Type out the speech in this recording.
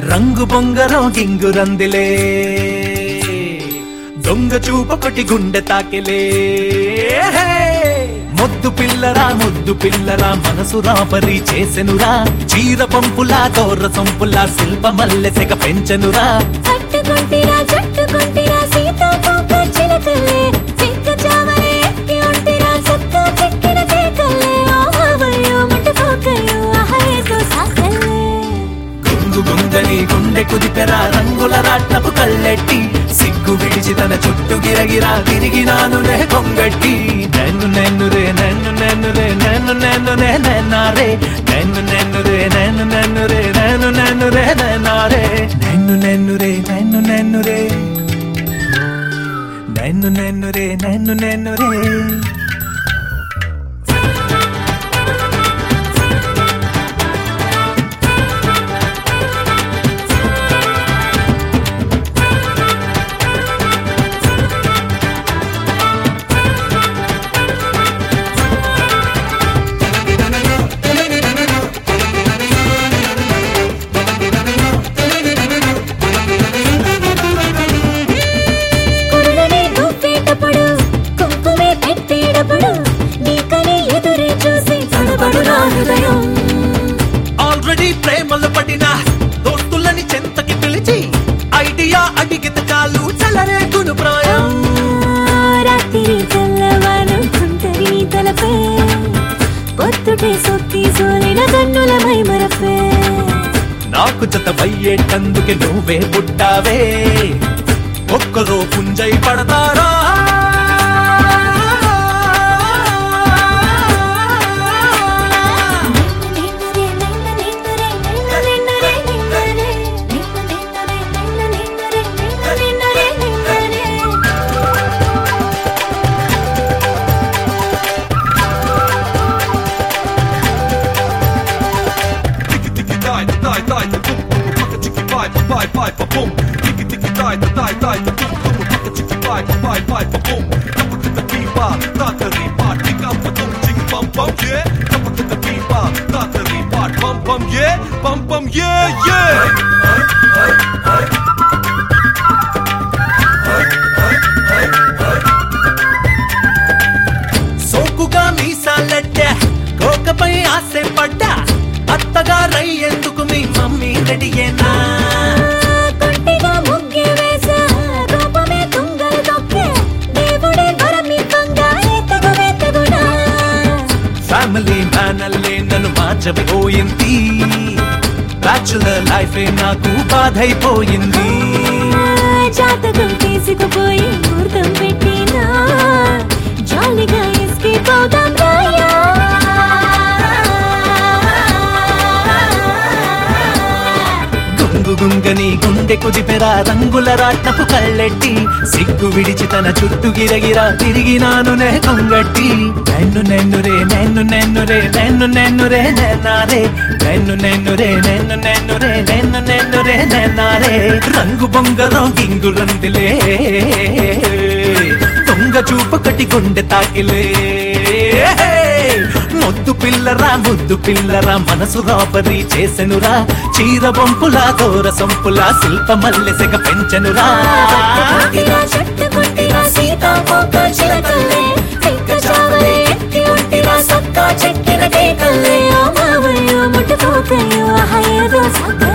రంగు బొంగరం గింగురందిలే దొంగ చూపొకటి గుండె తాకిలే ముద్దు పిల్లరా ముద్దు పిల్లరా మనసు రాపరి చేసెనురా చీర పంపులా తోర సొంపులా శిల్ప మల్లె సెగ పెంచెనురా పట్టుకుంటిరా జట్టుకుంటిరా సీతాకోక చిలకల్లే చిక్క చావలే ఎక్కి ఉంటిరా సక్క చెక్కిన కేకల్లే ఆహవయ్యో ముట్టుకోకయ్యో ఆహయేతో సాకల్లే గుంగు గుంగని గుండె కుదిపెరా రంగుల రాట్నపు కళ్ళెట్టి సిగ్గు విడిచి తన చుట్టూ గిరగిరా తిరిగినాను రే కొంగట్టి నన్ను నన్ను రే నన్ను నన్ను రే నన్ను నన్ను రే నన్నారే నన్ను నన్ను రే నన్ను నన్ను రే నన్ను నన్ను రే నన్నారే నన్ను నన్ను రే నన్ను నన్ను రే నన్ను నన్ను రే నన్ను నన్ను రే కురులని గుప్పేటప్పుడు కుంకుమే పెట్టేటప్పుడు నీకని ఎదురే చూసి తడబడు నా హృదయం ఆల్రెడీ ప్రేమలు పడిన దోస్తులని చెంతకి పిలిచి ఐడియా అడిగితే చాలు చలరేగును ప్రాయం రాత్రి తెల్లవారు కుంటరి తలపే పొత్తుటే సొత్తి సోలిన కన్నుల మై మరపే నాకు జత అయ్యేటందుకే నువ్వే పుట్టావే ఒక్కరో పుంజై పడతారా Tiki tiki die, die, die, the boom, boom, paka tiki bye, bye, bye, ba boom. Tiki tiki die, die, die, the boom, boom, paka tiki bye, bye, bye, ba boom. Kappa kita pipa, tata ripa, tika pa tum, ching bum bum yeah. Kappa kita pipa, tata ripa, bum bum yeah, bum bum yeah yeah. సోకుగా మీసాలెట్టా కోకపై ఆశ పడ్డా అత్తగా రై ఎందుకు మీ mummy రెడీయేనా కొంటిగా ముగ్గే వేసా కోపమే తుంగలు తొక్కే దేవుడే వరమివ్వంగా ఎత్తగు వెత్తగునా family man అల్లే నన్ను మార్చబోయింది bachelor life నాకు బాధైపోయింది జాతకం తీసుకుపోయి ముహూర్తం పెట్టినా జాలిగా ఎస్కేప్ అవుదాం రాయా గుంగు గుంగని గుండె కుదిపెరా రంగుల రాట్నపు కళ్ళెట్టి సిగ్గు విడిచి తన చుట్టూ గిరగిరా తిరిగినాను నే కొంగట్టి నన్ను నన్ను రే నన్ను నన్ను రే నన్ను నన్ను రే నన్నారే నన్ను నన్ను రే నన్ను నన్ను రే నన్ను నన్ను రే నన్నారే రంగు బొంగరం గింగు రందిలే దొంగ చూపకటి గుండె తాకిలే ముద్దు పిల్లరా ముద్దు పిల్లరా మనసు రాబరి చేసెనురా చీర బొంపులా తోర సొంపులా శిల్ప మల్లెసెగ పెంచెనురా కొట్టిరా చెట్టు కొట్టిరా సీతాకోక చిలకల్లే చెక్క చావలే ఎత్తి ఉంటిరా సక్క చెక్కిన కేకల్లే ఓ మావయ్యో ముట్టుకోకయ్యో ఆహా ఏదో సక్క